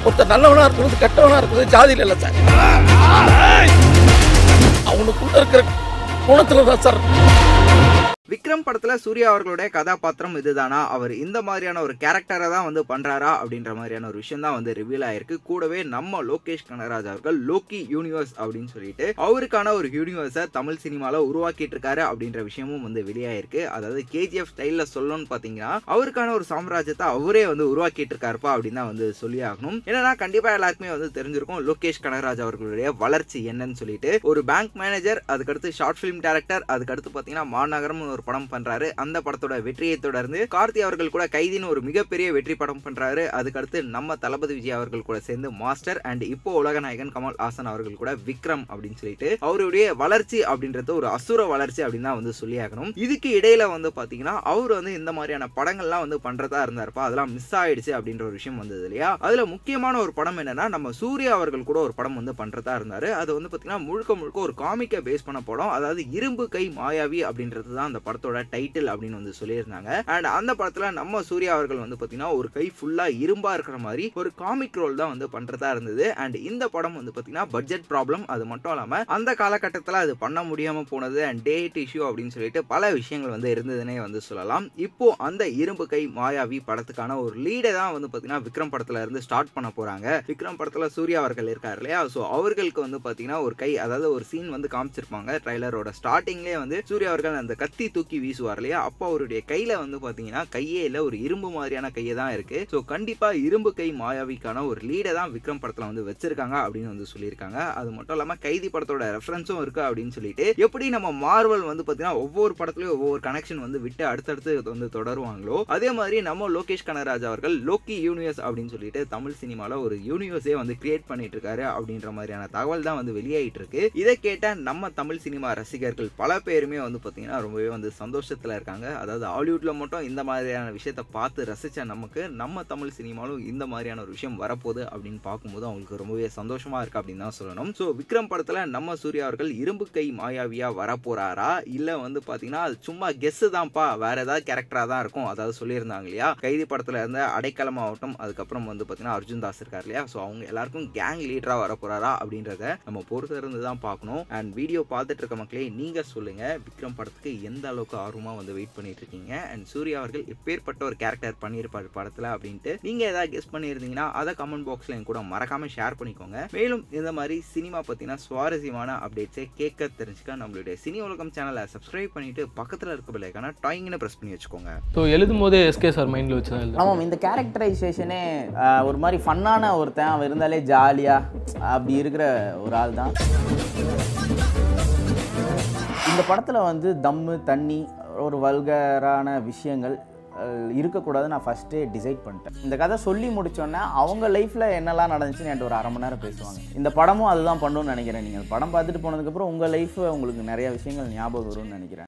ஒருத்தர் நல்லவனா இருக்கிறது கெட்டவனா இருக்கிறது ஜாதியில இல்ல சார் அவனுக்குள்ள இருக்கிற குணத்துல தான் சார் விக்ரம் படத்துல சூர்யா அவர்களுடைய கதாபாத்திரம் இதுதானா அவர் இந்த மாதிரியான ஒரு கேரக்டரை தான் வந்து பண்றாரா அப்படின்ற மாதிரியான ஒரு விஷயம் தான் வந்து ரிவீல் ஆயிருக்கு கூடவே நம்ம லோகேஷ் கனகராஜ் அவர்கள் லோக்கி யூனிவர்ஸ் அப்படின்னு சொல்லிட்டு அவருக்கான ஒரு யூனிவர்ஸை தமிழ் சினிமால உருவாக்கிட்டு இருக்காரு அப்படின்ற விஷயமும் வந்து வெளியாயிருக்கு அதாவது கேஜிஎஃப் ஸ்டைல்ல சொல்லணும்னு பாத்தீங்கன்னா அவருக்கான ஒரு சாம்ராஜ்யத்தை அவரே வந்து உருவாக்கிட்டு இருக்காருப்பா அப்படின்னு தான் வந்து சொல்லி ஆகணும் என்னன்னா கண்டிப்பா எல்லாருக்குமே வந்து தெரிஞ்சிருக்கும் லோகேஷ் கனகராஜ் அவர்களுடைய வளர்ச்சி என்னன்னு சொல்லிட்டு ஒரு பேங்க் மேனேஜர் அதுக்கடுத்து ஷார்ட் ஃபிலிம் டேரக்டர் அதுக்கடுத்து பாத்தீங்கன்னா மாநகரம்னு ஒரு படம் பண்றாரு அந்த படத்தோட வெற்றியை தொடர்ந்து கார்த்தி அவர்கள் கூட கைதின்னு ஒரு மிகப்பெரிய வெற்றி படம் பண்றாரு அதுக்கடுத்து நம்ம தளபதி விஜய் அவர்கள் கூட சேர்ந்து மாஸ்டர் அண்ட் இப்போ உலகநாயகன் கமல் ஹாசன் அவர்கள் கூட விக்ரம் அப்படின்னு சொல்லிட்டு அவருடைய வளர்ச்சி அப்படின்றது ஒரு அசுர வளர்ச்சி அப்படின்னு தான் வந்து சொல்லியாகணும் இதுக்கு இடையில வந்து பாத்தீங்கன்னா அவர் வந்து இந்த மாதிரியான படங்கள்லாம் வந்து பண்றதா இருந்தாருப்பா அதெல்லாம் மிஸ் ஆயிடுச்சு அப்படின்ற ஒரு விஷயம் வந்தது இல்லையா அதுல முக்கியமான ஒரு படம் என்னன்னா நம்ம சூர்யா அவர்கள் கூட ஒரு படம் வந்து பண்றதா இருந்தாரு அது வந்து பாத்தீங்கன்னா முழுக்க முழுக்க ஒரு காமிக்கை பேஸ் பண்ண படம் அதாவது இரும்பு கை மாயாவி அப்படின்றது தான் அந்த படத்தோட டைட்டில் அப்படின்னு வந்து சொல்லியிருந்தாங்க அண்ட் அந்த படத்துல நம்ம சூர்யா அவர்கள் வந்து பாத்தீங்கன்னா ஒரு கை ஃபுல்லா இரும்பா இருக்கிற மாதிரி ஒரு காமிக் ரோல் தான் வந்து பண்றதா இருந்தது அண்ட் இந்த படம் வந்து பாத்தீங்கன்னா பட்ஜெட் ப்ராப்ளம் அது மட்டும் இல்லாம அந்த காலகட்டத்தில் அது பண்ண முடியாம போனது அண்ட் டேட் இஷ்யூ அப்படின்னு சொல்லிட்டு பல விஷயங்கள் வந்து இருந்ததுன்னே வந்து சொல்லலாம் இப்போ அந்த இரும்பு கை மாயாவி படத்துக்கான ஒரு லீடை தான் வந்து பாத்தீங்கன்னா விக்ரம் படத்துல இருந்து ஸ்டார்ட் பண்ண போறாங்க விக்ரம் படத்துல சூர்யா அவர்கள் இருக்காரு இல்லையா ஸோ அவர்களுக்கு வந்து பாத்தீங்கன்னா ஒரு கை அதாவது ஒரு சீன் வந்து காமிச்சிருப்பாங்க ட்ரைலரோட ஸ்டார்டிங்லேயே வந்து சூர்யா அவர்கள் அந்த கத்தி தூக்கி வீசுவார் இல்லையா அப்போ அவருடைய கையில வந்து பாத்தீங்கன்னா கையே இல்ல ஒரு இரும்பு மாதிரியான கையே தான் இருக்கு ஸோ கண்டிப்பா இரும்பு கை மாயாவிக்கான ஒரு லீடை தான் விக்ரம் படத்துல வந்து வச்சிருக்காங்க அப்படின்னு வந்து சொல்லியிருக்காங்க அது மட்டும் இல்லாம கைதி படத்தோட ரெஃபரன்ஸும் இருக்கு அப்படின்னு சொல்லிட்டு எப்படி நம்ம மார்வல் வந்து பாத்தீங்கன்னா ஒவ்வொரு படத்துலயும் ஒவ்வொரு கனெக்ஷன் வந்து விட்டு அடுத்தடுத்து வந்து தொடருவாங்களோ அதே மாதிரி நம்ம லோகேஷ் கனகராஜ் அவர்கள் லோக்கி யூனிவர்ஸ் அப்படின்னு சொல்லிட்டு தமிழ் சினிமால ஒரு யூனிவர்ஸே வந்து கிரியேட் பண்ணிட்டு இருக்காரு அப்படின்ற மாதிரியான தகவல் தான் வந்து வெளியாயிட்டு இருக்கு இதை கேட்ட நம்ம தமிழ் சினிமா ரசிகர்கள் பல பேருமே வந்து பாத்தீங்கன்னா ரொம்பவே வந்து சந்தோஷத்துல இருக்காங்க அதாவது ஹாலிவுட்ல மட்டும் இந்த மாதிரியான விஷயத்தை பார்த்து ரசிச்ச நமக்கு நம்ம தமிழ் சினிமாலும் இந்த மாதிரியான ஒரு விஷயம் வரப்போகுது அப்படின்னு பார்க்கும்போது அவங்களுக்கு ரொம்பவே சந்தோஷமா இருக்கு அப்படின்னு தான் சொல்லணும் ஸோ விக்ரம் படத்துல நம்ம சூர்யா அவர்கள் இரும்பு கை மாயாவியா வரப்போறாரா இல்ல வந்து பாத்தீங்கன்னா அது சும்மா கெஸ் தான்ப்பா வேற ஏதாவது கேரக்டரா தான் இருக்கும் அதாவது சொல்லியிருந்தாங்க இல்லையா கைதி படத்துல இருந்த அடைக்கலம் ஆகட்டும் அதுக்கப்புறம் வந்து பாத்தீங்கன்னா அர்ஜுன் தாஸ் இருக்கார் இல்லையா ஸோ அவங்க எல்லாருக்கும் கேங் லீடரா வரப்போறாரா அப்படின்றத நம்ம பொறுத்து இருந்து தான் பார்க்கணும் அண்ட் வீடியோ பார்த்துட்டு இருக்க மக்களே நீங்க சொல்லுங்க விக்ரம் படத்துக்கு எந்த அளவுக்கு ஆர்வமா வந்து வெயிட் பண்ணிட்டு இருக்கீங்க அண்ட் சூர்யா அவர்கள் எப்பேற்பட்ட ஒரு கேரக்டர் பண்ணியிருப்பார் படத்துல அப்படின்ட்டு நீங்க ஏதாவது கெஸ் பண்ணியிருந்தீங்கன்னா அதை கமெண்ட் பாக்ஸ்ல என் கூட மறக்காம ஷேர் பண்ணிக்கோங்க மேலும் இந்த மாதிரி சினிமா பத்தின சுவாரஸ்யமான அப்டேட்ஸை கேட்க தெரிஞ்சுக்க நம்மளுடைய சினி உலகம் சேனலை சப்ஸ்கிரைப் பண்ணிட்டு பக்கத்துல இருக்க பிள்ளைக்கான டாயிங்னு பிரஸ் பண்ணி வச்சுக்கோங்க ஸோ எழுதும் போதே எஸ்கே சார் மைண்டில் வச்சு தான் எழுதுறேன் ஆமாம் இந்த கேரக்டரைசேஷனே ஒரு மாதிரி ஃபன்னான ஒருத்தன் அவன் இருந்தாலே ஜாலியாக அப்படி இருக்கிற ஒரு ஆள் தான் இந்த படத்தில் வந்து தம்மு தண்ணி ஒரு வல்கரான விஷயங்கள் அஹ், இருக்கக்கூடாதுன்னு நான் ஃபஸ்ட்டே டிசைட் பண்ணிட்டேன் இந்த கதை சொல்லி முடிச்சோன்னே அவங்க லைஃப்பில் என்னெல்லாம் நடந்துச்சுன்னு என்கிட்ட ஒரு அரை மணி நேரம் பேசுவாங்க இந்த படமும் அதுதான் பண்ணுன்னு நினைக்கிறேன் நீங்கள் படம் பார்த்துட்டு போனதுக்கப்புறம் உங்கள் லைஃப் உங்களுக்கு நிறைய விஷயங்கள் ஞாபகம் வரும்னு நினைக்கிறேன்